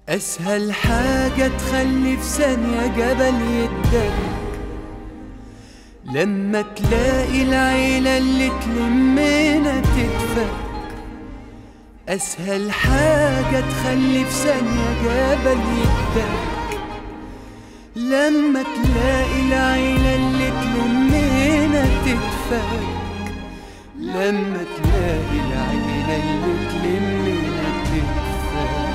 أسهل حاجة تخلي في ثانية جبل يدك لما تلاقي العيلة اللي تلمنا تدفك أسهل حاجة تخلي في ثانية جبل يدك لما تلاقي العيلة اللي تلمنا تدفك لما تلاقي العيلة اللي تلمنا تدفك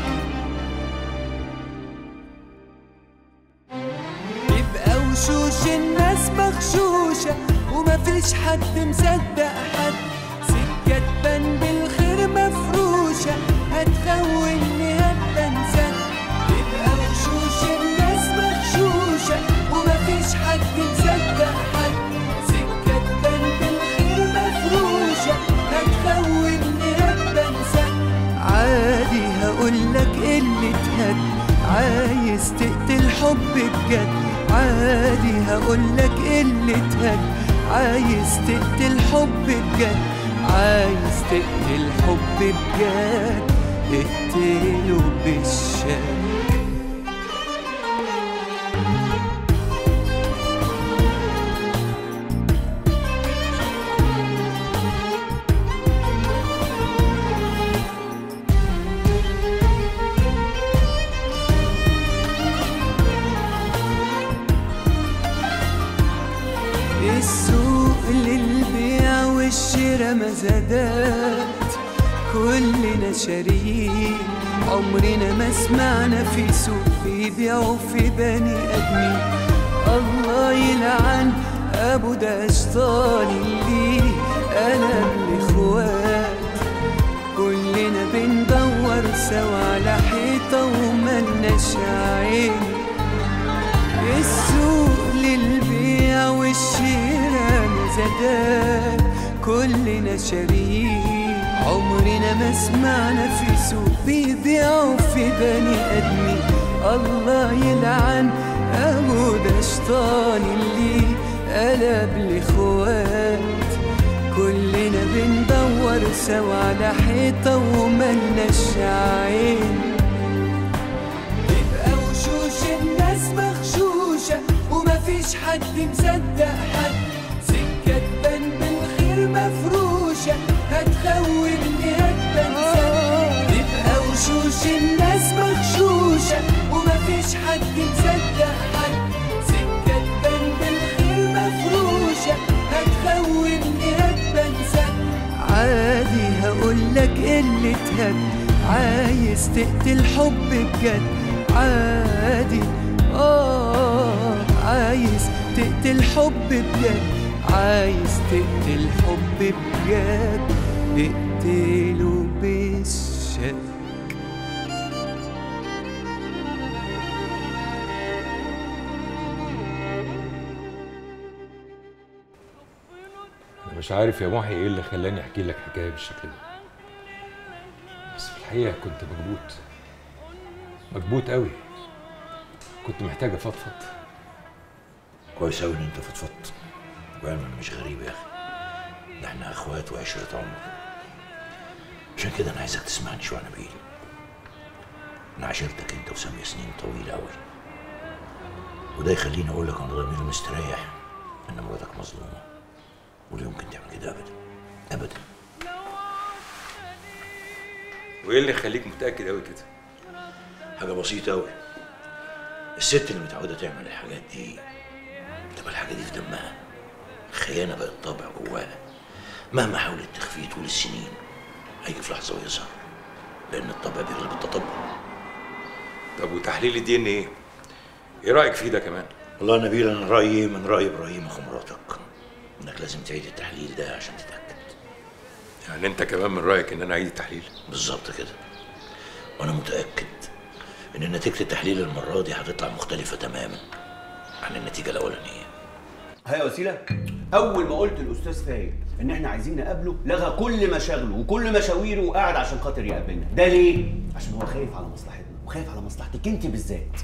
يبقى وشوش الناس مغشوشة ومفيش حد مصدق حد سكة تبان بالخير مفروشة هتخوني هبقى انسان يبقى وشوش الناس مغشوشة ومفيش حد مصدق حد سكة تبان بالخير مفروشة هتخوني هبقى انسان عادي هقولك قلة هد عايز تقتل حب بجد عادي هقولك قلة هد عايز تقتل حب بجد عايز تقتل حب بجد اقتله بالشك السوق للبيع والشراء مزادات كلنا شاريين عمرنا ما سمعنا في سوق بيبيعوا في بني ادمين الله يلعن ابو ده شيطان اللي قلم الاخوات كلنا بندور سوا على حيطه وملناش عين السوق للبيع والشراء مزادات كلنا شاريين عمرنا ما سمعنا في سوق بيبيعوا في بني ادمين الله يلعن ابو ده شيطان اللي قلب الاخوات كلنا بندور سوا على حيطه وملناش عين يبقى وشوش الناس مغشوشة ومفيش حد مصدق حد سكة تبان بالخير مفروشة هتخوني هتبنسى يبقى وشوش الناس مغشوشة ومفيش حد مصدق حد سكة تبان بالخير مفروشة هتخوني هتبنسى عادي هقولك قلة هد عايز تقتل حب بجد عادي اه عايز تقتل حب بجد عايز تقتل حب بجد اقتله بالشك انا مش عارف يا محي ايه اللي خلاني احكي لك حكايه بالشكل ده بس في الحقيقه كنت مكبوت مكبوت قوي كنت محتاج افضفض كويس قوي ان انت فضفضت وانا مش غريب يا اخي ده احنا اخوات وعشرة عمر عشان كده انا عايزك تسمعني شويه يا نبيل انا عشرتك انت وسامية سنين طويلة قوي وده يخليني اقول لك انا ضميري مستريح ان مراتك مظلومه ولا يمكن تعمل كده ابدا ابدا وايه اللي يخليك متاكد قوي كده حاجه بسيطه قوي الست اللي متعوده تعمل الحاجات دي تبقى الحاجه دي في دمها الخيانه بقت طابع جواها مهما حاولت تخفيه طول السنين هيجي في لحظه ويظهر لان الطبع بيغلب التطبع طب وتحليل الدي ان ايه ايه رايك فيه ده كمان والله يا نبيل انا رايي من راي ابراهيم اخو مراتك انك لازم تعيد التحليل ده عشان تتاكد يعني انت كمان من رايك ان انا اعيد التحليل بالظبط كده وانا متاكد ان نتيجه التحليل المره دي هتطلع مختلفه تماما عن النتيجه الاولانيه هيا وسيله اول ما قلت الاستاذ فايق ان احنا عايزين نقابله لغى كل مشاغله وكل مشاويره وقعد عشان خاطر يقابلنا ده ليه عشان هو خايف على مصلحتنا وخايف على مصلحتك انت بالذات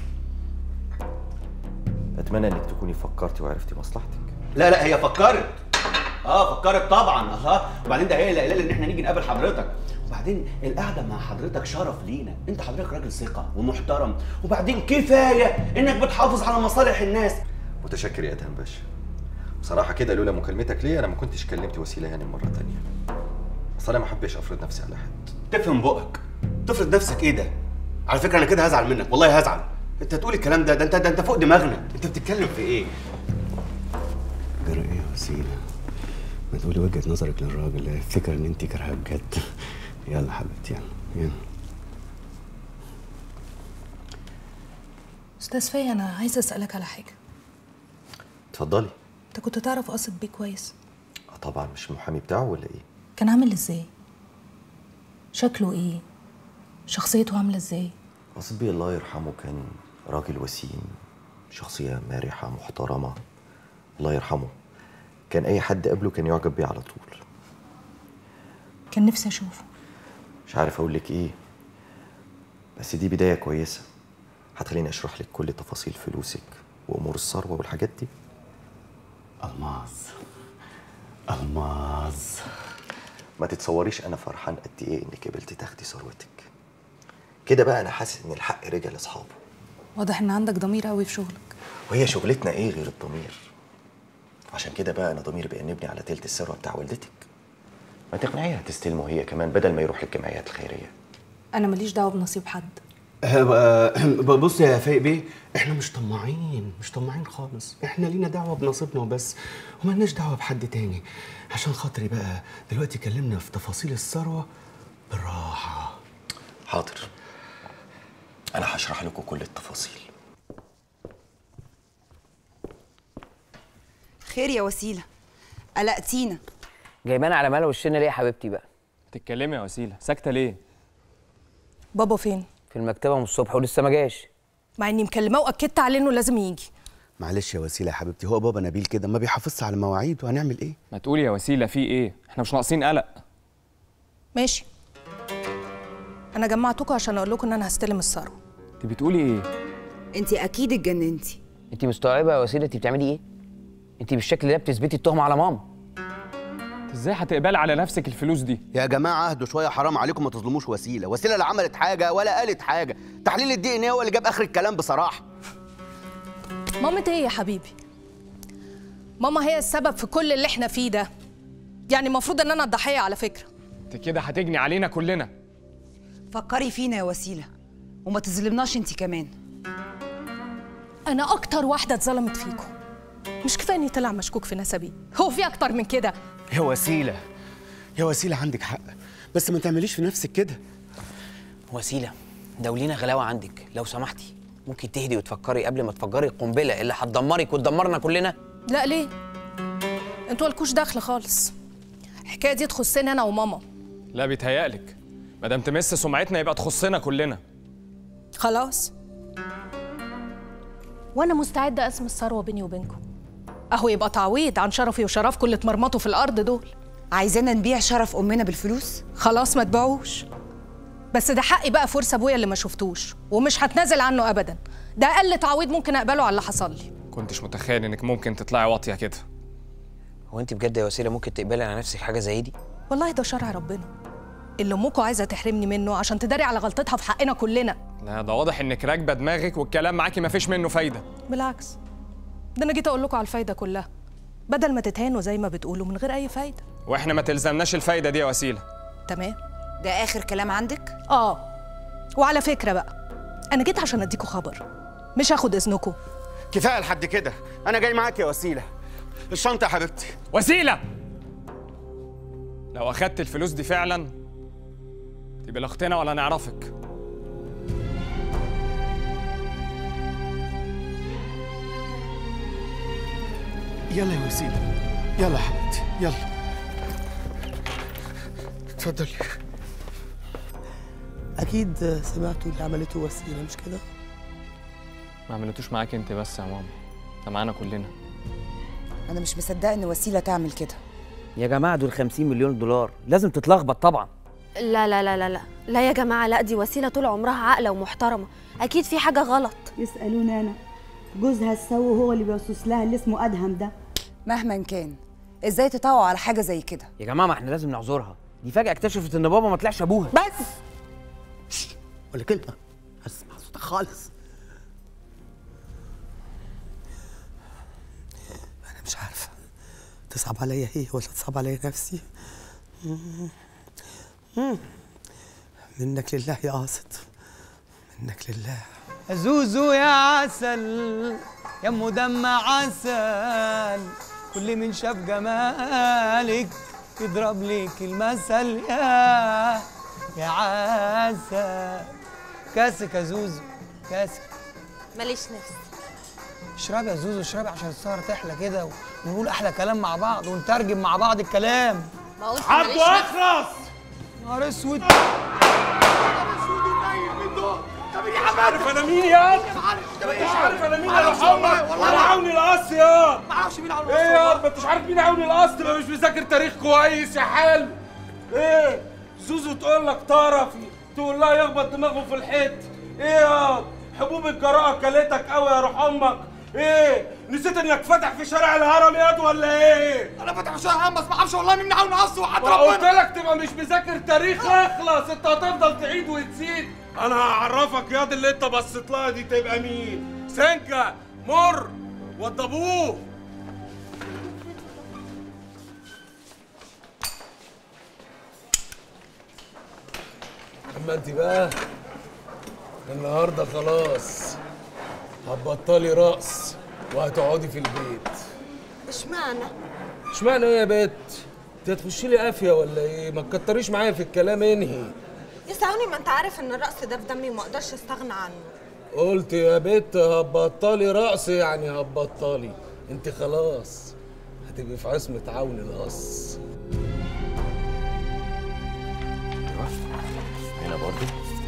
اتمنى انك تكوني فكرتي وعرفتي مصلحتك لا لا هي فكرت اه فكرت طبعا اه وبعدين ده هي اللي قايله لي ان احنا نيجي نقابل حضرتك وبعدين القعده مع حضرتك شرف لينا انت حضرتك راجل ثقه ومحترم وبعدين كفايه انك بتحافظ على مصالح الناس متشكر يا ادهم باشا بصراحه كده لولا مكالمتك ليا انا ما كنتش كلمت وسيله هانم مره تانية بس انا ما حبيتش افرض نفسي على حد تفهم بقك تفرض نفسك ايه ده على فكره انا كده هزعل منك والله هزعل انت تقول الكلام ده ده انت ده انت فوق دماغنا انت بتتكلم في ايه جرى ايه يا وسيله ما تقولي وجهه نظرك للراجل افتكر ان انت كارهاه بجد يلا حبيبتي يلا يلا استاذ فاي انا عايزه اسالك على حاجه اتفضلي انت كنت تعرف قصد بيه كويس آه طبعا مش المحامي بتاعه ولا ايه كان عامل ازاي شكله ايه شخصيته عامله ازاي قصبي الله يرحمه كان راجل وسيم شخصية مرحة محترمة الله يرحمه كان أي حد قبله كان يعجب بيه على طول كان نفسي اشوفه مش عارف أقول لك إيه بس دي بداية كويسة هتخليني أشرح لك كل تفاصيل فلوسك وأمور الثروة والحاجات دي الماس الماس ما تتصوريش أنا فرحان قد إيه إنك قبلتي تاخدي ثروتك كده بقى أنا حاسس إن الحق رجع لأصحابه واضح ان عندك ضمير قوي في شغلك وهي شغلتنا ايه غير الضمير عشان كده بقى انا ضميري بيأنبني على تلت الثروه بتاع والدتك ما تقنعيها تستلمه هي كمان بدل ما يروح للجمعيات الخيريه انا ماليش دعوه بنصيب حد بص يا فايق بيه احنا مش طماعين مش طماعين خالص احنا لينا دعوه بنصيبنا وبس ومالناش دعوه بحد تاني عشان خاطري بقى دلوقتي كلمنا في تفاصيل الثروه بالراحه حاضر انا هشرح لكم كل التفاصيل خير يا وسيلة قلقتينا جايبانا على مال وشنا ليه يا حبيبتي بقى تتكلمي يا وسيله ساكته ليه بابا فين في المكتبه من الصبح ولسه ما جاش مع اني مكلماه واكدت عليه انه لازم يجي معلش يا وسيله يا حبيبتي هو بابا نبيل كده ما بيحافظش على المواعيد وهنعمل ايه ما تقولي يا وسيله في ايه احنا مش ناقصين قلق ماشي انا جمعتكم عشان اقول لكم ان انا هستلم الثروه انت بتقولي ايه انت اكيد اتجننتي انت مستوعبه يا وسيله انت بتعملي ايه انت بالشكل ده بتثبتي التهمه على ماما انت ازاي هتقبلي على نفسك الفلوس دي يا جماعه اهدوا شويه حرام عليكم ما تظلموش وسيله وسيله لا عملت حاجه ولا قالت حاجه تحليل الدي ان ايه هو اللي جاب اخر الكلام بصراحه مامة ايه يا حبيبي ماما هي السبب في كل اللي احنا فيه ده يعني المفروض ان انا الضحيه على فكره انت كده هتجني علينا كلنا فكري فينا يا وسيلة وما تظلمناش انت كمان انا اكتر واحده اتظلمت فيكم مش كفايه اني طلع مشكوك في نسبي هو في اكتر من كده يا وسيله يا وسيله عندك حق بس ما تعمليش في نفسك كده وسيله دولينا غلاوه عندك لو سمحتي ممكن تهدي وتفكري قبل ما تفجري القنبله اللي هتدمرك وتدمرنا كلنا لا ليه انتوا مالكوش دخل خالص الحكايه دي تخصني انا وماما لا بيتهيألك ما دام تمس سمعتنا يبقى تخصنا كلنا خلاص وانا مستعده اقسم الثروه بيني وبينكم اهو يبقى تعويض عن شرفي وشرفكم اللي اتمرمطوا في الارض دول عايزانا نبيع شرف امنا بالفلوس خلاص ما تبيعوش بس ده حقي بقى في ورث ابويا اللي ما شفتوش ومش هتنازل عنه ابدا ده اقل تعويض ممكن اقبله على اللي حصل لي كنتش متخيل انك ممكن تطلعي واطيه كده هو انت بجد يا وسيله ممكن تقبلي على نفسك حاجه زي دي والله ده شرع ربنا اللي امكم عايزه تحرمني منه عشان تداري على غلطتها في حقنا كلنا لا ده واضح انك راكبه دماغك والكلام معاكي مفيش منه فايده بالعكس ده انا جيت اقول لكم على الفايده كلها بدل ما تتهانوا زي ما بتقولوا من غير اي فايده واحنا ما تلزمناش الفايده دي يا وسيله تمام ده اخر كلام عندك اه وعلى فكره بقى انا جيت عشان اديكوا خبر مش هاخد اذنكم كفايه لحد كده انا جاي معاك يا وسيله الشنطه يا حبيبتي وسيله لو اخدت الفلوس دي فعلا تبقى لا اختنا ولا نعرفك يلا يا وسيله يلا يا حبيبتي يلا اتفضلي أكيد سمعتوا اللي عملته وسيلة مش كده؟ ما عملتوش معاك انت بس يا ماما ده معانا كلنا انا مش مصدقه ان وسيلة تعمل كده يا جماعه دول 50 مليون دولار لازم تتلخبط طبعا لا لا لا لا لا لا يا جماعة لا دي وسيلة طول عمرها عاقلة ومحترمة أكيد في حاجة غلط يسألوني أنا جوزها السو هو اللي بيوسوس لها اللي اسمه أدهم ده مهما كان ازاي تطوع على حاجة زي كده يا جماعه ما احنا لازم نعذرها دي فجاه اكتشفت ان بابا ما طلعش ابوها بس شش، ولا كلمه اسمع صوتك خالص انا مش عارفه تصعب عليا هي ولا تصعب عليا نفسي مم. مم. منك لله يا قاصد منك لله زوزو يا عسل يا ام دم عسل كل من شاف جمالك يضرب لك المثل يا يا عسل كاسك يا زوزو كاسك ماليش نفس اشربي يا زوزو اشربي عشان السهرة تحلى كده و- ونقول احلى كلام مع بعض ونترجم مع بعض الكلام ما قلت عبده ماليش نفس. اخرس نهار اسود عارف انا مين يا انت مش عارف انا مين يا محمد ولا عوني القص يا ما اعرفش مين عوني ايه يا ما انتش عارف مين عوني القص تبقى مش مذاكر تاريخ كويس يا حلو ايه زوزو تقول لك طرفي تقول لها يخبط دماغه في الحيط ايه يا حبوب الجراءة كلتك قوي يا روح امك ايه نسيت انك فاتح في شارع الهرم ياد ولا ايه انا فاتح في شارع الهرم بس ما اعرفش والله مين عوني قص وحد ما قلت لك تبقى مش مذاكر تاريخ اخلص انت هتفضل تعيد وتزيد انا هعرفك ياض اللي انت بصيت لها دي تبقى مين سنكة مر وضبوه اما انت بقى النهارده خلاص هتبطلي رقص وهتقعدي في البيت اشمعنى؟ اشمعنى ايه يا بت انت هتخشي لي قافيه ولا ايه ما تكتريش معايا في الكلام انهي يسعوني ما انت عارف ان الرقص ده في دمي وما اقدرش استغنى عنه قلت يا بت هتبطلي رقص يعني هتبطلي انت خلاص هتبقي في عصمة عون القص هنا برضه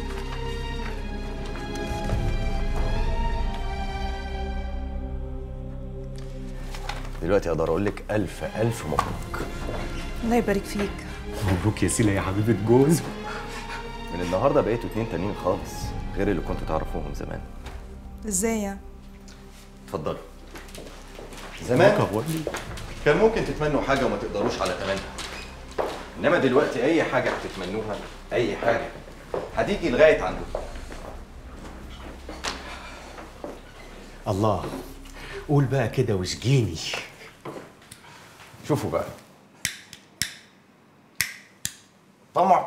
دلوقتي اقدر اقول لك الف الف مبروك الله يبارك فيك مبروك يا سيلا يا حبيبه جوز من النهارده بقيتوا اتنين تانيين خالص غير اللي كنتوا تعرفوهم زمان ازاي يعني اتفضلوا زمان كان ممكن تتمنوا حاجه وما تقدروش على ثمنها انما دلوقتي اي حاجه هتتمنوها اي حاجه هتيجي لغايه عندكم الله قول بقى كده واسجيني شوفوا بقى طمع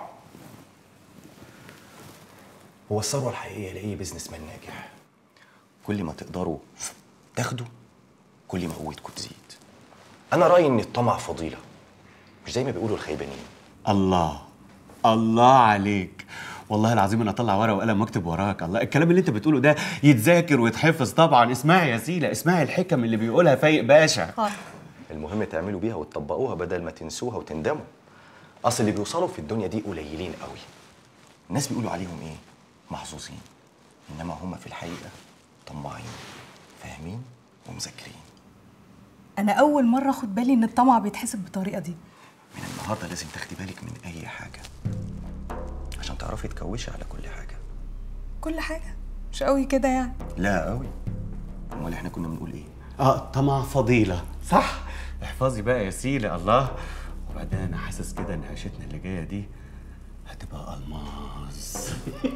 هو الثروه الحقيقيه لاي بزنس مان ناجح كل ما تقدروا تاخدوا كل ما قوتكم تزيد انا رايي ان الطمع فضيله مش زي ما بيقولوا الخيبانين الله الله عليك والله العظيم انا اطلع ورقه وقلم واكتب وراك الله الكلام اللي انت بتقوله ده يتذاكر ويتحفظ طبعا اسمعي يا سيلا اسمعي الحكم اللي بيقولها فايق باشا المهم تعملوا بيها وتطبقوها بدل ما تنسوها وتندموا اصل اللي بيوصلوا في الدنيا دي قليلين قوي الناس بيقولوا عليهم ايه محظوظين انما هم في الحقيقه طماعين فاهمين ومذاكرين انا اول مره اخد بالي ان الطمع بيتحسب بالطريقه دي من النهارده لازم تاخدي بالك من اي حاجه عشان تعرفي تكوشي على كل حاجه كل حاجه مش قوي كده يعني لا قوي امال احنا كنا بنقول ايه اه طمع فضيله صح احفظي بقى يا سيلا الله وبعدين انا حاسس كده ان عيشتنا اللي جايه دي هتبقى الماس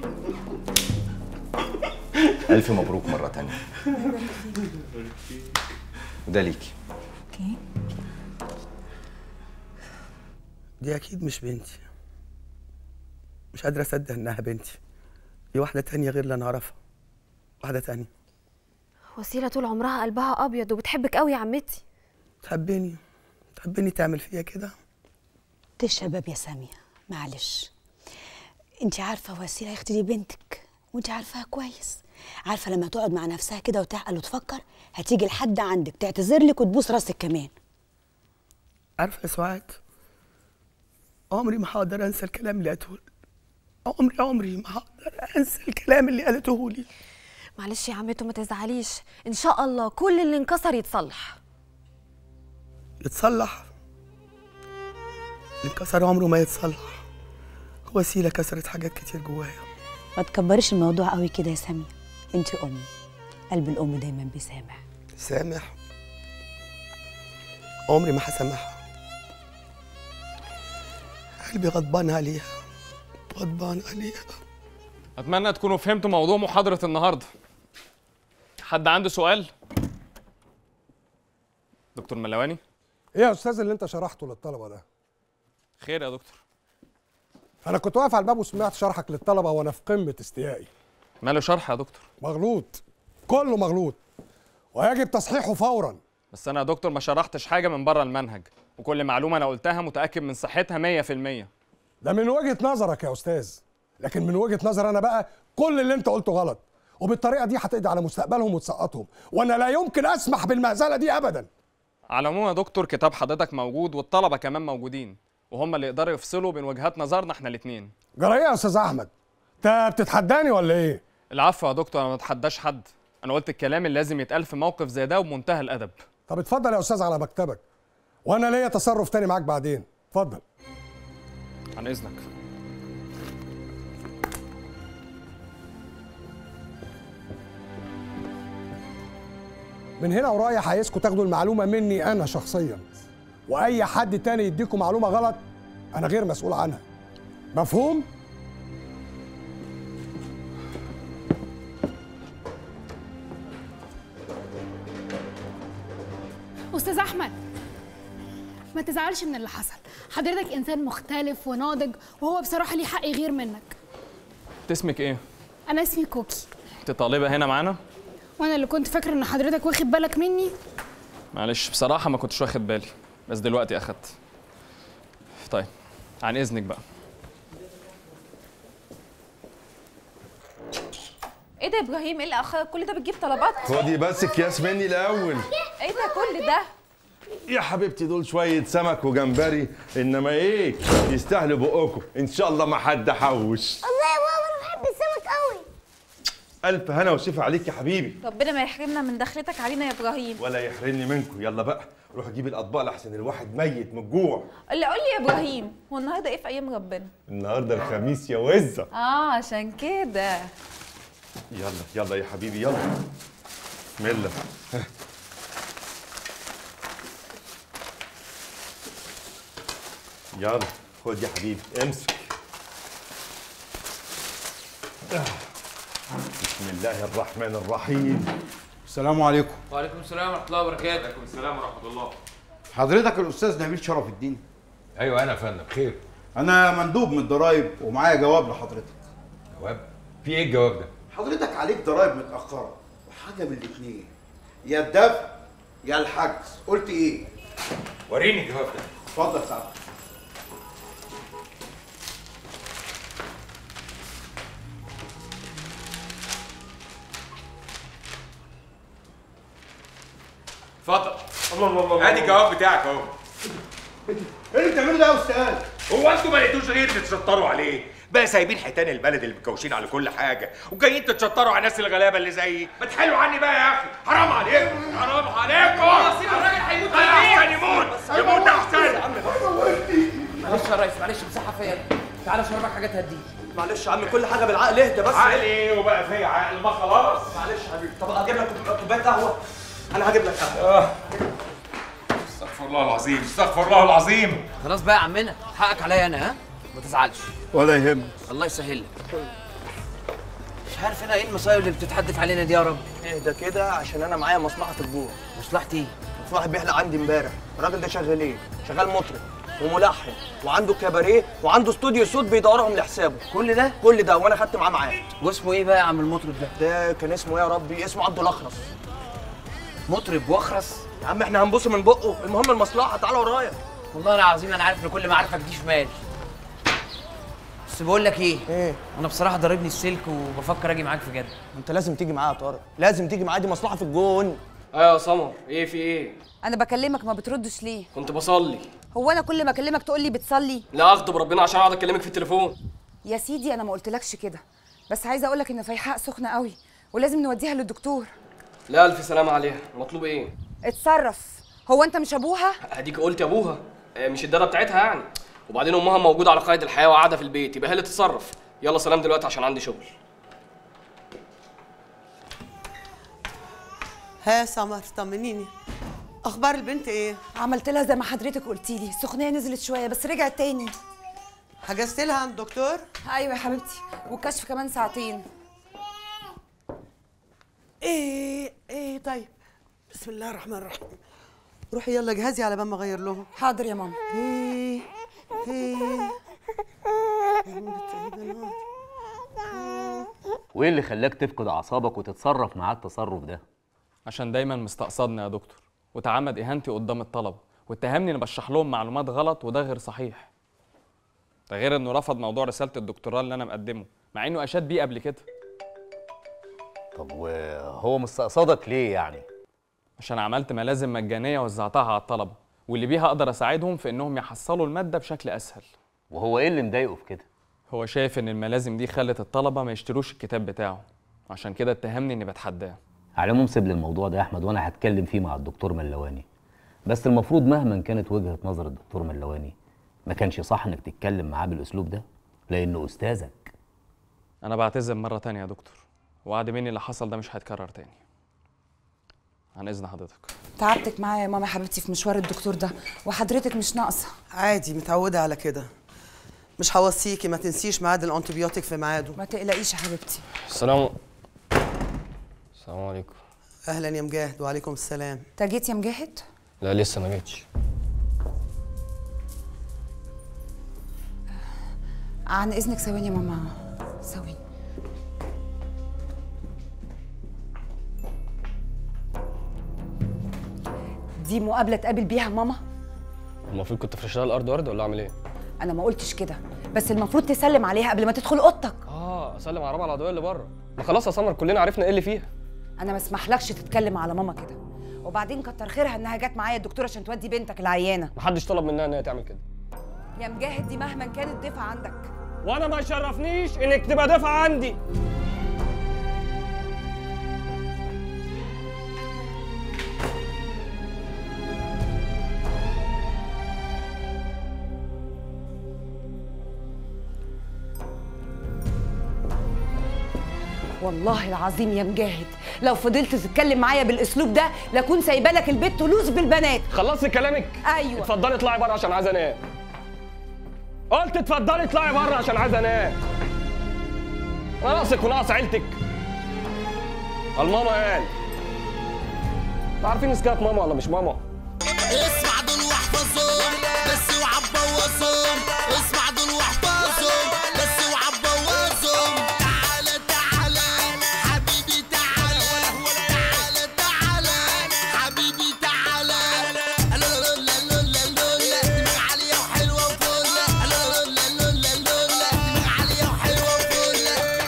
الف مبروك مره تانية وده ليكي اوكي دي اكيد مش بنتي مش قادر اصدق انها بنتي دي واحده تانية غير اللي انا اعرفها واحده تانية وسيلة طول عمرها قلبها أبيض وبتحبك قوي يا عمتي تحبني تحبني تعمل فيا كده ده الشباب يا سامية معلش انت عارفة وسيلة يا اختي دي بنتك وانت عارفاها كويس عارفة لما تقعد مع نفسها كده وتعقل وتفكر هتيجي لحد عندك تعتذر لك وتبوس راسك كمان عارفه يا سعاد عمري ما هقدر انسى الكلام اللي قالته لي. عمري عمري ما هقدر انسى الكلام اللي قالته لي معلش يا عمتو ما تزعليش إن شاء الله كل اللي انكسر يتصلح يتصلح اللي انكسر عمره ما يتصلح وسيله كسرت حاجات كتير جوايا ما تكبريش الموضوع قوي كده يا سامية انت ام قلب الام دايما بيسامح سامح عمري ما هسامحها قلبي غضبان عليها غضبان عليها اتمنى تكونوا فهمتوا موضوع محاضره النهارده حد عنده سؤال دكتور ملواني ايه يا استاذ اللي انت شرحته للطلبه ده خير يا دكتور انا كنت واقف على الباب وسمعت شرحك للطلبه وانا في قمه استيائي ماله شرح يا دكتور مغلوط كله مغلوط ويجب تصحيحه فورا بس انا يا دكتور ما شرحتش حاجه من بره المنهج وكل معلومه انا قلتها متاكد من صحتها 100% ده من وجهه نظرك يا استاذ لكن من وجهه نظر انا بقى كل اللي انت قلته غلط وبالطريقه دي هتقضي على مستقبلهم وتسقطهم وانا لا يمكن اسمح بالمهزله دي ابدا على العموم يا دكتور كتاب حضرتك موجود والطلبه كمان موجودين وهم اللي يقدروا يفصلوا بين وجهات نظرنا احنا الاثنين جرى ايه يا استاذ احمد انت بتتحداني ولا ايه العفو يا دكتور انا ما بتحداش حد انا قلت الكلام اللي لازم يتقال في موقف زي ده وبمنتهى الادب طب اتفضل يا استاذ على مكتبك وانا ليا تصرف تاني معاك بعدين اتفضل عن اذنك من هنا ورايح عايزكم تاخدوا المعلومه مني انا شخصيا واي حد تاني يديكم معلومه غلط انا غير مسؤول عنها مفهوم استاذ احمد ما تزعلش من اللي حصل حضرتك انسان مختلف وناضج وهو بصراحه ليه حق يغير منك انت اسمك ايه انا اسمي كوكي انت طالبه هنا معانا وانا اللي كنت فاكره ان حضرتك واخد بالك مني معلش بصراحه ما كنتش واخد بالي بس دلوقتي اخدت طيب عن اذنك بقى ايه ده يا ابراهيم ايه اللي اخرك كل ده بتجيب طلبات خدي بس اكياس مني الاول ايه ده كل ده يا حبيبتي دول شويه سمك وجمبري انما ايه يستاهلوا بقكم ان شاء الله ما حد حوش الله يا بابا انا بحب السمك قوي الف هنا وشفا عليك يا حبيبي ربنا ما يحرمنا من دخلتك علينا يا ابراهيم ولا يحرمني منكم يلا بقى روح جيب الاطباق لحسن الواحد ميت من الجوع اللي قول لي يا ابراهيم هو النهارده ايه في ايام ربنا النهارده الخميس يا وزه اه عشان كده يلا يلا يا حبيبي يلا بسم الله ها. يلا خد يا حبيبي امسك آه. بسم الله الرحمن الرحيم السلام عليكم وعليكم السلام ورحمه الله وبركاته وعليكم السلام ورحمه الله حضرتك الاستاذ نبيل شرف الدين ايوه انا يا فندم خير انا مندوب من الضرايب ومعايا جواب لحضرتك جواب في ايه الجواب ده حضرتك عليك ضرايب متاخره وحاجه من الاثنين يا الدفع يا الحجز قلت ايه وريني الجواب ده اتفضل سعادتك اتفضل الله الله الله ادي الجواب بتاعك اهو ايه اللي بتعمله ده يا استاذ هو انتوا ما لقيتوش غير تتشطروا عليه بقى سايبين حيتان البلد اللي مكوشين على كل حاجه وجايين تتشطروا على الناس الغلابه اللي زيي ما تحلوا عني بقى يا اخي حرام عليكم حرام عليكم الراجل هيموت احسن يموت يموت احسن معلش يا ريس معلش مساحه فيا تعالى اشربك حاجه تهديك معلش يا عم كل حاجه بالعقل اهدى بس عقل ايه وبقى في عقل ما خلاص معلش يا حبيبي طب اجيب لك كوبايه قهوه انا هجيب لك قهوه استغفر الله العظيم استغفر الله العظيم خلاص بقى يا عمنا حقك عليا انا ها ما تزعلش ولا يهمك الله يسهل لك مش عارف انا ايه المصايب اللي بتتحدف علينا دي يا رب اهدى كده عشان انا معايا مصلحه الجوع مصلحتي ايه؟ في واحد بيحلق عندي امبارح الراجل ده شغال ايه؟ شغال مطرب وملحن وعنده كباريه وعنده استوديو صوت بيدورهم لحسابه كل ده كل ده وانا خدت معاه ميعاد واسمه ايه بقى يا عم المطرب ده ده كان اسمه ايه يا ربي اسمه عبد الاخرس مطرب واخرس يا عم احنا هنبص من بقه المهم المصلحه تعالى ورايا والله العظيم انا عارف ان كل معارفك دي شمال بس بقول لك ايه ايه انا بصراحه ضاربني السلك وبفكر اجي معاك في جد انت لازم تيجي معايا يا طارق لازم تيجي معايا دي مصلحه في الجون ايوه يا سمر ايه في ايه انا بكلمك ما بتردش ليه كنت بصلي هو انا كل ما اكلمك تقول لي بتصلي لا اغضب ربنا عشان اقعد اكلمك في التليفون يا سيدي انا ما قلتلكش كده بس عايزه اقول لك ان فيحاء سخنه قوي ولازم نوديها للدكتور لا الف سلامه عليها مطلوب ايه اتصرف هو انت مش ابوها هديك قلت يا ابوها آه، مش الداده بتاعتها يعني وبعدين امها موجوده على قيد الحياه وقاعده في البيت يبقى هي اللي تتصرف يلا سلام دلوقتي عشان عندي شغل ها يا سمر طمنيني اخبار البنت ايه عملت لها زي ما حضرتك قلتي لي السخونيه نزلت شويه بس رجعت تاني حجزت لها عند الدكتور ايوه يا حبيبتي والكشف كمان ساعتين ايه ايه طيب بسم الله الرحمن الرحيم روحي يلا جهزي على بال ما اغير لهم حاضر يا ماما ايه ايه وايه اللي خلاك تفقد اعصابك وتتصرف معاه التصرف ده عشان دايما مستقصدني يا دكتور وتعمد اهانتي قدام الطلبه واتهمني اني بشرح لهم معلومات غلط وده غير صحيح ده غير انه رفض موضوع رساله الدكتوراه اللي انا مقدمه مع انه اشاد بيه قبل كده طب وهو مستقصدك ليه يعني عشان عملت ملازم مجانيه وزعتها على الطلبه واللي بيها اقدر اساعدهم في انهم يحصلوا الماده بشكل اسهل وهو ايه اللي مضايقه في كده هو شايف ان الملازم دي خلت الطلبه ما يشتروش الكتاب بتاعه عشان كده اتهمني اني بتحداه على العموم سيب لي الموضوع ده يا احمد وانا هتكلم فيه مع الدكتور ملواني بس المفروض مهما كانت وجهه نظر الدكتور ملواني ما كانش صح انك تتكلم معاه بالاسلوب ده لانه استاذك انا بعتذر مره تانية يا دكتور وعد مني اللي حصل ده مش هيتكرر تاني عن اذن حضرتك تعبتك معايا يا ماما يا حبيبتي في مشوار الدكتور ده وحضرتك مش ناقصه عادي متعوده على كده مش هوصيكي ما تنسيش ميعاد الانتيبيوتيك في ميعاده ما تقلقيش يا حبيبتي السلام السلام عليكم اهلا يا مجاهد وعليكم السلام انت جيت يا مجاهد لا لسه ما جيتش عن اذنك ثواني يا ماما ثواني دي مقابله تقابل بيها ماما المفروض كنت فرش لها الارض ورد ولا اعمل ايه انا ما قلتش كده بس المفروض تسلم عليها قبل ما تدخل اوضتك اه اسلم على ربع العضويه اللي بره ما خلاص يا سمر كلنا عرفنا ايه اللي فيها انا ما اسمحلكش تتكلم على ماما كده وبعدين كتر خيرها انها جت معايا الدكتوره عشان تودي بنتك العيانه محدش طلب منها ان هي تعمل كده يا مجاهد دي مهما كانت ضيفه عندك وانا ما يشرفنيش انك تبقى دافع عندي والله العظيم يا مجاهد لو فضلت تتكلم معايا بالاسلوب ده لاكون سايبه لك البيت تلوث بالبنات خلصت كلامك ايوه اتفضلي اطلعي بره عشان عايز انام قلت اتفضلي اطلعي بره عشان عايز انام انا ناقصك وناقص عيلتك الماما قال انتوا عارفين اذا كانت ماما ولا مش ماما اسمع دول واحفظهم بس اوعى تبوظهم اسمع دول واحفظهم بس اوعى تبوظهم تعالى تعالى حبيبي تعالى تعالى تعالى حبيبي تعالى لا لا لا لا لا لا دماغ عالية وحلوة وفل لا لا لا لا لا لا دماغ عالية وحلوة وفل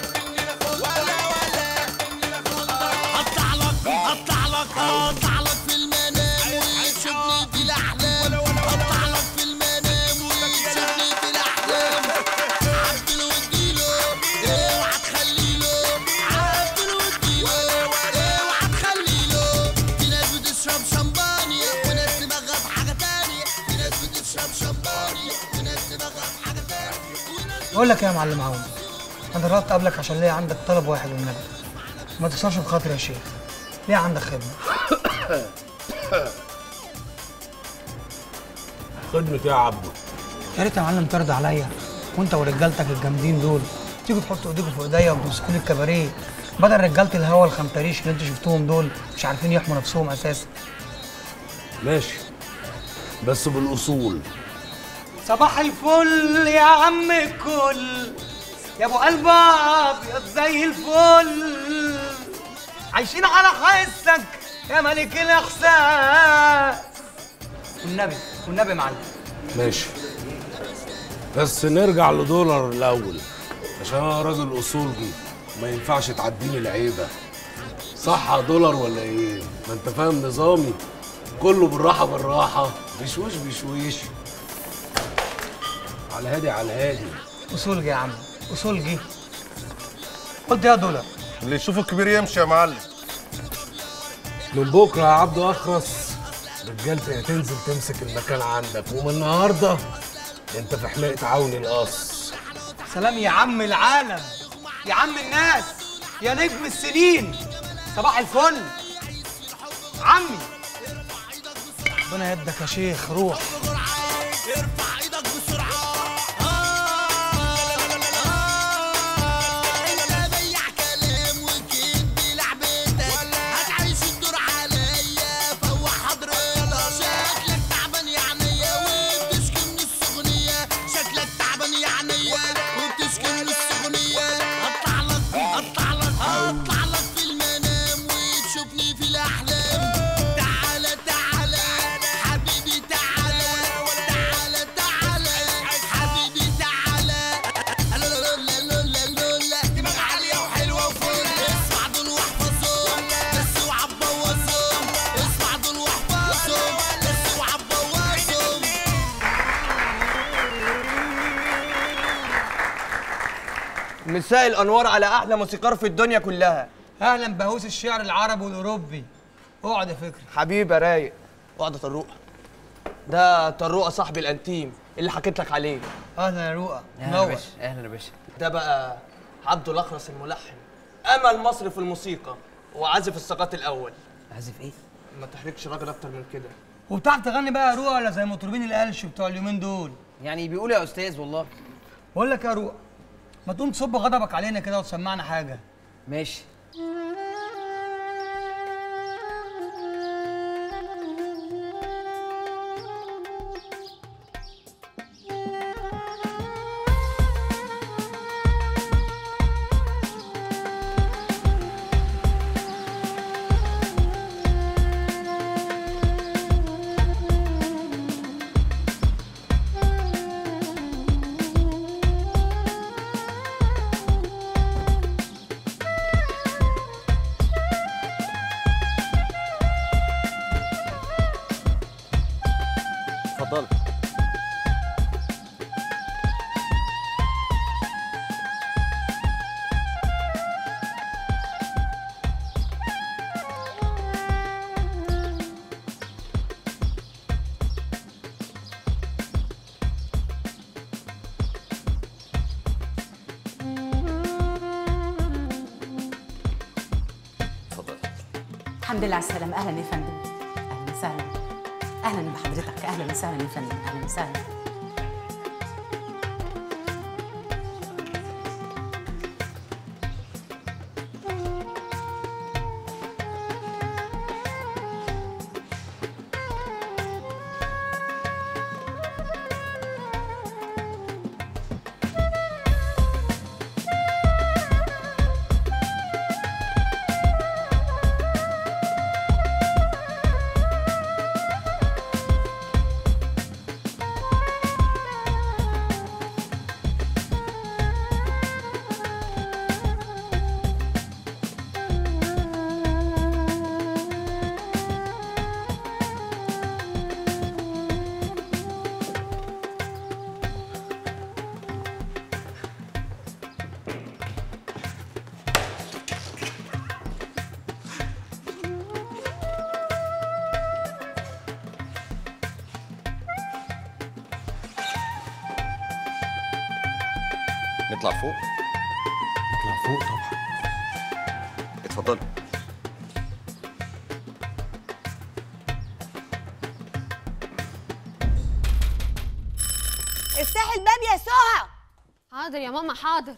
هطلع لك هطلع لك هطلع لك في المنام وتشوفني في الاحلام هطلع لك في المنام وتشوفني في الاحلام عبد واديله اوعى تخليله عبد واديله اوعى تخليله في ناس بتشرب شمبانيا وناس دماغها في حاجه تانية في ناس بتشرب شمبانيا وناس دماغها في حاجه تانية بقول لك ايه يا معلم عون انا رحت قبلك عشان ليا عندك طلب واحد والنبي ما تكسرش بخاطري يا شيخ ليه عندك خدمه خدمة يا عبده يا ريت يا معلم ترضى عليا وانت ورجالتك الجامدين دول تيجوا تحطوا ايديكم في ايديا وتمسكوا لي الكباريه بدل رجاله الهوا الخمتريش اللي انتوا شفتوهم دول مش عارفين يحموا نفسهم اساسا ماشي بس بالاصول صباح الفل يا عم الكل يا ابو قلب ابيض زي الفل عايشين على حسك يا ملك الاحساس والنبي والنبي يا معلم ماشي بس نرجع لدولار الاول عشان انا راجل اصولي ما ينفعش تعديني العيبه صح يا دولار ولا ايه ما انت فاهم نظامي كله بالراحه بالراحه بشويش بشويش على هادي على هادي اصول يا عم اصول جه قلت يا دولار اللي يشوف الكبير يمشي يا معلم من بكره يا عبدو اخرس رجالتي هتنزل تمسك المكان عندك ومن النهارده انت في حمايه عوني القص سلام يا عم العالم يا عم الناس يا نجم السنين صباح الفل عمي ربنا يدك يا شيخ روح ارفع ايدك بسرعة آه مساء الانوار على احلى موسيقار في الدنيا كلها اهلا بهوس الشعر العربي والاوروبي اقعد يا فكري حبيبي يا رايق اقعد يا طروقه ده طروقه صاحبي الانتيم اللي حكيت لك عليه اهلا يا روقه اهلا يا باشا اهلا يا باشا ده بقى عبده الاخرس الملحن امل مصر في الموسيقى وعازف السقاط الاول عازف ايه ما تحرجش راجل اكتر من كده وبتعرف تغني بقى يا روقه ولا زي مطربين القلش بتوع اليومين دول يعني بيقول يا استاذ والله بقول لك يا روقه ما تقوم تصب غضبك علينا كده وتسمعنا حاجه ماشي اتفضلي الحمد لله على السلامة أهلا يا فندم أهلا وسهلا أهلا بحضرتك أهلا وسهلا يا فندم أهلا وسهلا نطلع فوق نطلع فوق طبعا اتفضلي افتحي الباب يا سهى حاضر يا ماما حاضر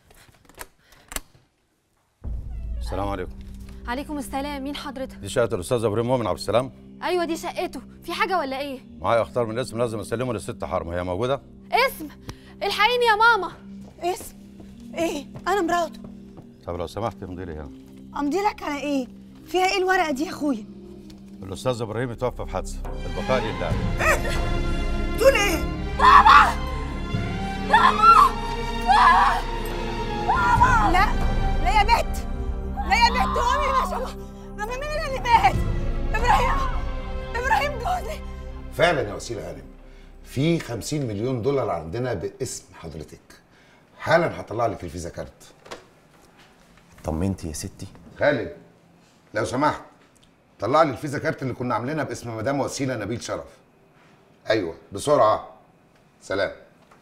السلام عليكم عليكم السلام مين حضرتك دي شقة الأستاذ إبراهيم مؤمن عبد السلام ايوه دي شقته في حاجه ولا ايه معايا أختار من الاسم لازم أسلمه للست حرمة هي موجودة؟ اسم الحقيني يا ماما اسم ايه انا مراته طب لو سمحت امضي لي هنا امضي لك على ايه فيها ايه الورقه دي يا اخويا الأستاذ إبراهيم اتوفى في حادثة البقاء لله تقول ايه بابا بابا بابا بابا لا لا يا بنت لا يا بنت قومي ما شاء الله ده مين اللي مات ابراهيم ابراهيم جوزي فعلا يا وسيله هانم في 50 مليون دولار عندنا باسم حضرتك حالا هطلع لك الفيزا كارت طمنتي يا ستي خالد لو سمحت طلع لي الفيزا كارت اللي كنا عاملينها باسم مدام وسيله نبيل شرف ايوه بسرعه سلام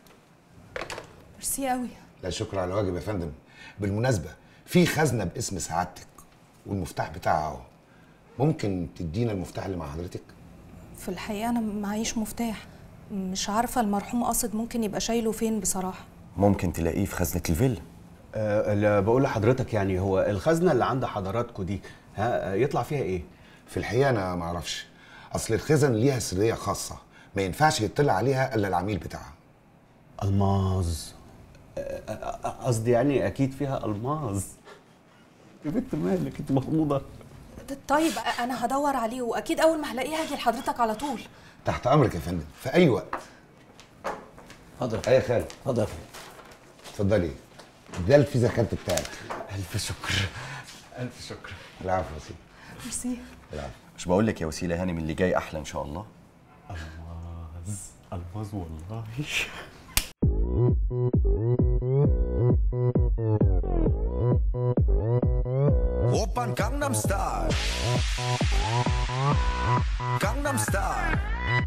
ميرسي قوي لا شكر على واجب يا فندم بالمناسبه في خزنه باسم سعادتك والمفتاح بتاعها اهو ممكن تدينا المفتاح اللي مع حضرتك في الحقيقة أنا معيش مفتاح مش عارفة المرحوم قاصد ممكن يبقى شايله فين بصراحة ممكن تلاقيه في خزنة الفيلا آه اللي بقول لحضرتك يعني هو الخزنه اللي عند حضراتكم دي ها آه، يطلع فيها ايه؟ في الحقيقه انا ما اعرفش اصل الخزن ليها سريه خاصه ما ينفعش يطلع عليها الا العميل بتاعها الماظ آه، آه، قصدي يعني اكيد فيها الماظ يا بنت مالك انت مخضوضه طيب أنا هدور عليه وأكيد أول ما هلاقيه هاجي لحضرتك على طول تحت امرك يا فندم في اي وقت اتفضل اي يا خالد اتفضل يا فندم اتفضلي ده الفيزا كارت بتاعك الف شكر الف شكر العفو يا سيدي ميرسي العفو مش بقول لك يا وسيله هانم اللي جاي احلى ان شاء الله الماظ الماظ والله Gangnam Style Gangnam Style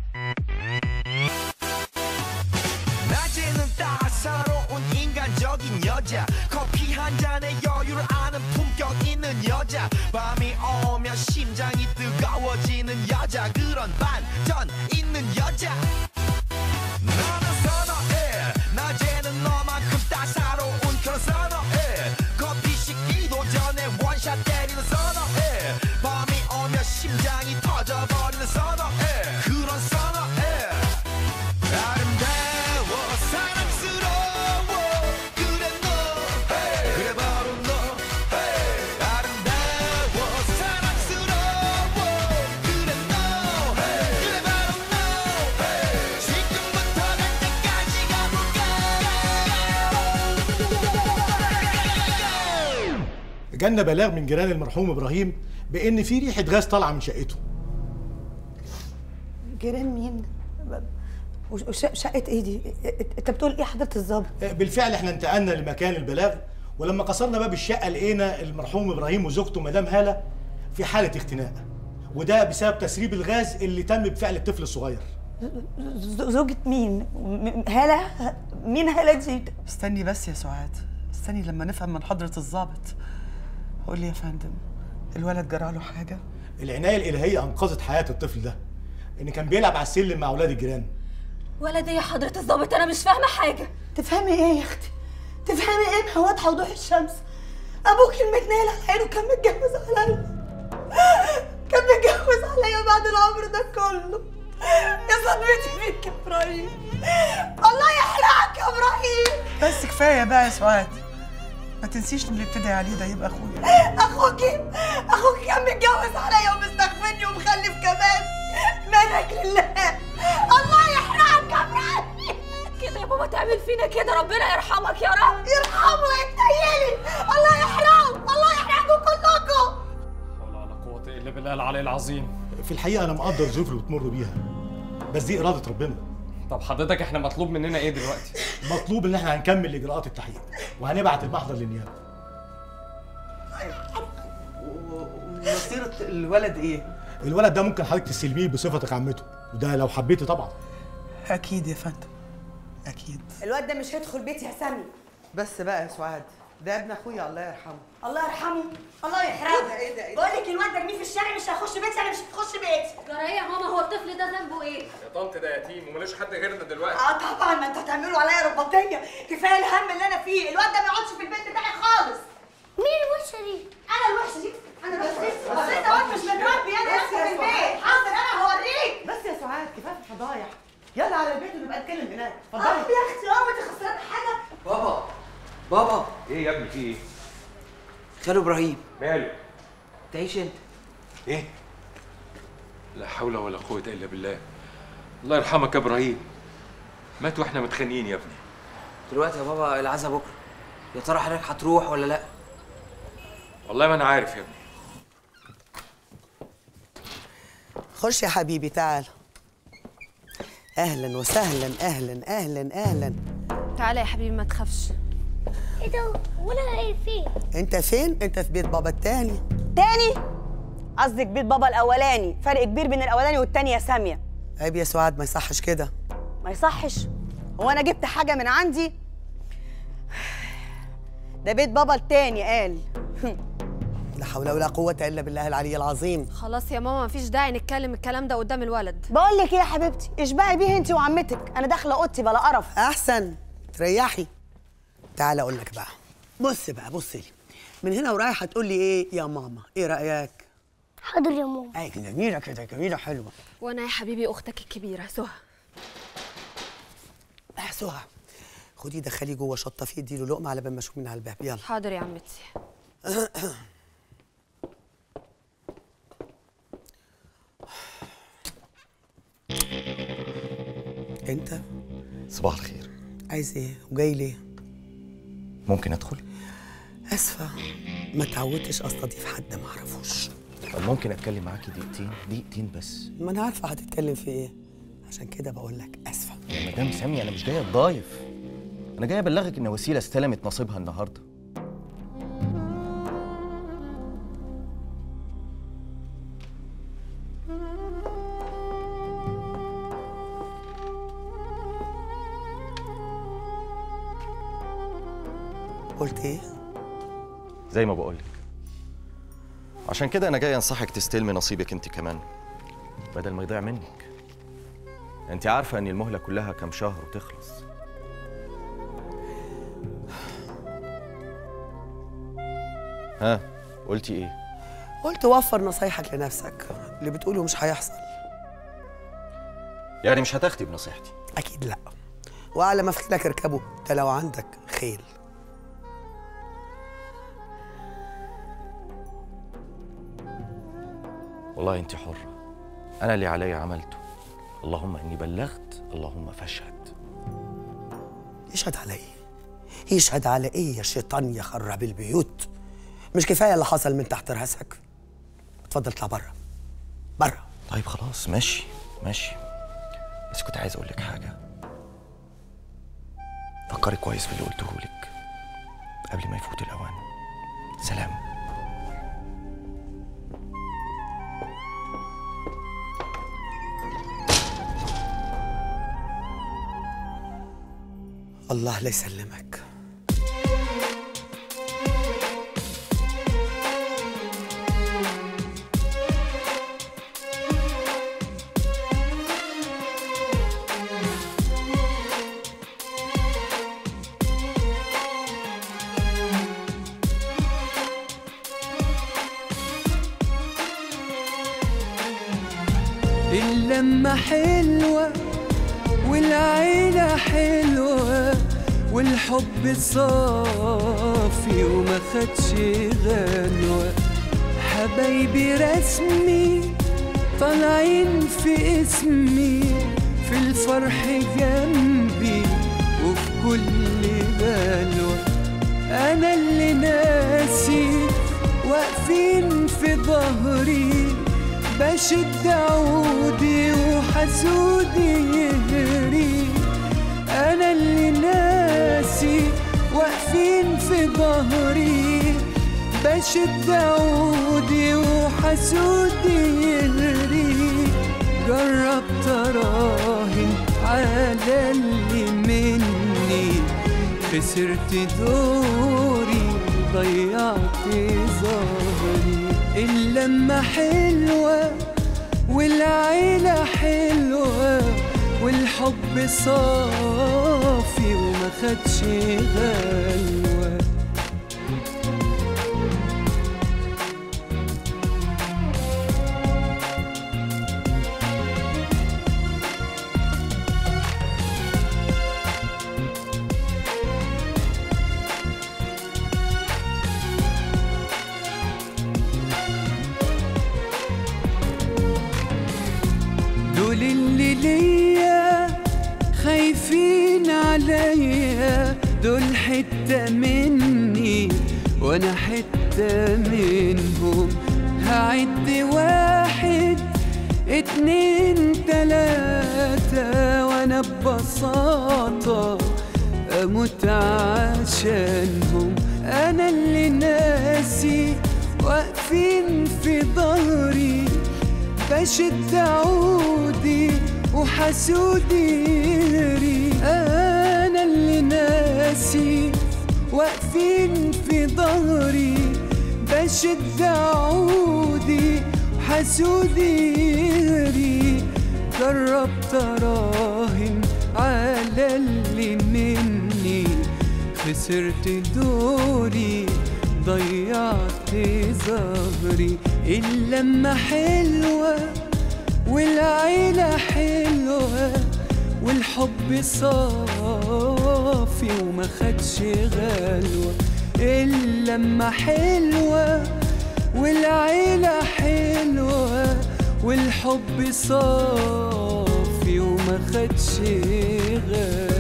낮에는 따사로운 인간적인 여자 커피 한 잔에 여유를 아는 품격 있는 여자 밤이 오면 심장이 뜨거워지는 여자 그런 반전 있는 여자 나는 선어해 낮에는 너만큼 따사로운 그런 선어해 커피 식기도 전에 원샷 때리는 선어해 밤이 오면 심장이 터져버리는 선어해 그런 선어해 아름다워 사랑스러워 그래 너 그래 바로 너 아름다워 사랑스러워 그래 너 그래 바로 너 지금부터 갈 때까지 가볼까 جالنا بلاغ من جيران المرحوم ابراهيم بان في ريحه غاز طالعه من شقته جيران مين؟ وش- وش- شقة ايه دي؟ انت بتقول ايه حضرة الظابط؟ بالفعل احنا انتقلنا لمكان البلاغ ولما كسرنا باب الشقه لقينا المرحوم ابراهيم وزوجته مدام هاله في حاله اختناق وده بسبب تسريب الغاز اللي تم بفعل الطفل الصغير ز- زوجة مين؟ م- هالة؟ مين هالة دي؟ استني بس يا سعاد استني لما نفهم من حضرة الضابط قول لي يا فندم الولد جرى له حاجة؟ العنايه الالهيه انقذت حياه الطفل ده ان كان بيلعب على السلم مع اولاد الجيران ولد ايه يا حضرة الظابط؟ أنا مش فاهمة حاجة تفهمي ايه يا أختي؟ تفهمي ايه ما واضحة وضوح الشمس؟ أبوك المتنيل على عينه كان متجوز عليا كان متجوز عليا بعد العمر ده كله يا صدمتي فيك يا إبراهيم الله يحرقك يا إبراهيم بس كفاية بقى يا سعاد ما تنسيش ان اللي ابتدى عليه ده يبقى اخويا اخوكي اخوكي كان متجوز عليا ومستخفني ومخلف كمان منك لله الله يحرقك يا ابراهيم كده يا بابا تعمل فينا كده ربنا يرحمك يا رب يرحمه يتنيلي الله يحرقه الله يحرقكم كلكم ولا ولا قوة إلا بالله العلي العظيم في الحقيقه انا مقدر الظروف اللي بتمر بيها بس دي اراده ربنا طب حضرتك احنا مطلوب مننا ايه دلوقتي؟ مطلوب ان احنا هنكمل اجراءات التحقيق وهنبعت المحضر للنيابه ومصيرة الولد ايه؟ الولد ده ممكن حضرتك تستلميه بصفتك عمته وده لو حبيتي طبعا اكيد يا فندم اكيد الواد ده مش هيدخل بيتي يا سامي بس بقى يا سعاد ده ابن اخويا الله يرحمه الله يرحمه الله يحرقه إيه ده؟ إيه ده؟ بقول لك الواد ده ارميه في الشارع مش هيخش بيتي انا مش هتخش بيتي جرى ايه يا ماما هو الطفل ده ذنبه ايه؟ يا طنط ده يتيم وملوش حد غيرنا دلوقتي اه طبعا ما انتوا هتعملوا عليا رباطيه كفايه الهم اللي انا فيه الواد ده ما يقعدش في البيت بتاعي خالص مين الوحشه دي انا الوحشه دي انا بس بس انت واد مش متربي انا بس لسه يا في البيت سعاد. حاضر انا هوريك بس يا سعاد كفايه فضايح يلا على البيت ونبقى نتكلم هناك اه اتفضلي يا اختي اه ما انت خسرانه حاجه بابا بابا ايه يا ابني في ايه؟ خالو ابراهيم ماله؟ تعيش انت ايه؟ لا حول ولا قوة إلا بالله الله يرحمك يا إبراهيم مات وإحنا متخانقين يا ابني دلوقتي يا بابا العزا بكره يا ترى حضرتك هتروح ولا لا والله ما أنا عارف يا ابني خش يا حبيبي تعال اهلا وسهلا اهلا اهلا اهلا تعالى يا حبيبي ما تخافش ايه ده ولا انا ايه فين انت فين انت في بيت بابا التاني تاني قصدك بيت بابا الاولاني فرق كبير بين الاولاني والتاني يا ساميه عيب يا سعاد ما يصحش كده ما يصحش هو انا جبت حاجه من عندي ده بيت بابا التاني قال لا حول ولا قوه الا بالله العلي العظيم خلاص يا ماما مفيش داعي نتكلم الكلام ده قدام الولد بقول لك ايه يا حبيبتي اشبعي بيه انت وعمتك انا داخله اوضتي بلا قرف احسن تريحي تعال اقول لك بقى بص بقى بص لي من هنا ورايح هتقول لي ايه يا ماما ايه رايك حاضر يا ماما اي كده جميله كده جميله حلوه وانا يا حبيبي اختك الكبيره سهى اه سهى خدي دخليه جوه شطفيه اديله لقمه على بال ما اشوف من على الباب يلا حاضر يا عمتي انت صباح الخير عايز ايه وجاي ليه ممكن ادخل اسفه ما تعودتش استضيف حد ما اعرفوش طب ممكن اتكلم معاكي دقيقتين دقيقتين بس ما انا عارفه هتتكلم في ايه عشان كده بقول لك اسفه يا مدام سامي انا مش جاي اتضايف انا جاي ابلغك ان وسيله استلمت نصيبها النهارده قلت ايه زي ما بقولك عشان كده انا جاي انصحك تستلمي نصيبك انت كمان بدل ما يضيع منك انت عارفه ان المهله كلها كام شهر وتخلص ها قلتي ايه قلت وفر نصايحك لنفسك اللي بتقوله مش هيحصل يعني مش هتاخدي بنصيحتي اكيد لا واعلى ما في خيلك اركبه ده لو عندك خيل والله انت حره انا اللي عليا عملته اللهم اني بلغت اللهم فاشهد يشهد على ايه يشهد على ايه يا شيطان يا خراب البيوت مش كفايه اللي حصل من تحت راسك اتفضل اطلع بره بره طيب خلاص ماشي ماشي بس كنت عايز اقول لك حاجه فكري كويس في اللي قلته لك قبل ما يفوت الاوان سلام الله لا يسلمك اللمة حلوة والعيلة حلوة والحب صافي وما خدش غنوة حبايبي رسمي طالعين في اسمي في الفرح جنبي وفي كل بلوة أنا اللي ناسي واقفين في ظهري بشد عودي وحسودي يهري انا اللي ناسي واقفين في ظهري بشد عودي وحسودي يهري جربت اراهن على اللي مني خسرت دوري ضيعت ظهري اللمة حلوة والعيلة حلوة والحب صافي وما خدش غلوة دول اللي ليا خايفين عليا دول حتة مني وانا حتة منهم هعد واحد اتنين تلاتة وانا ببساطة اموت عشانهم انا اللي ناسي واقفين في ظهري بشد عودي وحسودي يهري انا اللي ناسي واقفين في ظهري بشد عودي وحسودي يهري جربت اراهن على اللي مني خسرت دوري ضيعت ظهري اللمة حلوة والعيلة حلوة والحب صافي وما خدش غلوة اللمة حلوة والعيلة حلوة والحب صافي وما خدش غلوة